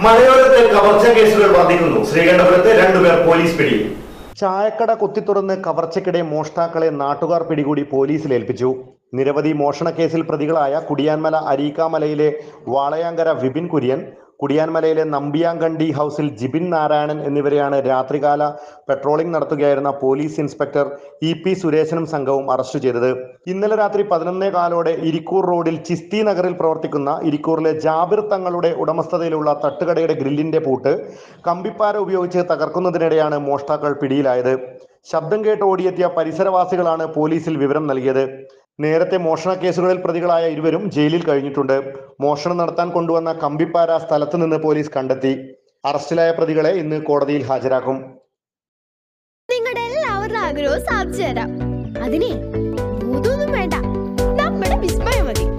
മലയോരത്തെ കവർച്ച കേസുകൾ വർദ്ധിക്കുന്നു ശ്രീകണ്ഠപുരത്ത് രണ്ടുപേർ പോലീസ് പിടിയിൽ ചായക്കട കുത്തിത്തുറന്ന് കവർച്ചയ്ക്കിടെ മോഷ്ടാക്കളെ നാട്ടുകാർ പിടികൂടി പോലീസിൽ ഏൽപ്പിച്ചു നിരവധി മോഷണക്കേസിൽ പ്രതികളായ കുടിയാൻമല അരീക്കാമലയിലെ വാളയാങ്കര വിപിൻ കുര്യൻ കുടിയാൻമലയിലെ നമ്പിയാങ്കണ്ടി ഹൗസിൽ ജിബിൻ നാരായണൻ എന്നിവരെയാണ് രാത്രികാല പെട്രോളിംഗ് നടത്തുകയായിരുന്ന പോലീസ് ഇൻസ്പെക്ടർ ഇ പി സുരേശനും സംഘവും അറസ്റ്റ് ചെയ്തത് ഇന്നലെ രാത്രി പതിനൊന്നേ കാലോടെ ഇരിക്കൂർ റോഡിൽ ചിസ്തി നഗറിൽ പ്രവർത്തിക്കുന്ന ഇരിക്കൂറിലെ ജാബിർ തങ്ങളുടെ ഉടമസ്ഥതയിലുള്ള തട്ടുകടയുടെ ഗ്രില്ലിന്റെ പൂട്ട് കമ്പിപ്പാര ഉപയോഗിച്ച് തകർക്കുന്നതിനിടെയാണ് മോഷ്ടാക്കൾ പിടിയിലായത് ശബ്ദം കേട്ട് ഓടിയെത്തിയ പരിസരവാസികളാണ് പോലീസിൽ വിവരം നൽകിയത് നേരത്തെ മോഷണ കേസുകളിൽ പ്രതികളായ ഇരുവരും ജയിലിൽ കഴിഞ്ഞിട്ടുണ്ട് മോഷണം നടത്താൻ കൊണ്ടുവന്ന കമ്പിപ്പാര സ്ഥലത്ത് നിന്ന് പോലീസ് കണ്ടെത്തി അറസ്റ്റിലായ പ്രതികളെ ഇന്ന് കോടതിയിൽ ഹാജരാക്കും നിങ്ങളുടെ എല്ലാവരുടെ ആഗ്രഹവും സാധിച്ചു തരാം അതിനെ ഭൂതമൊന്നും വേണ്ട നമ്മുടെ വിസ്മയം മതി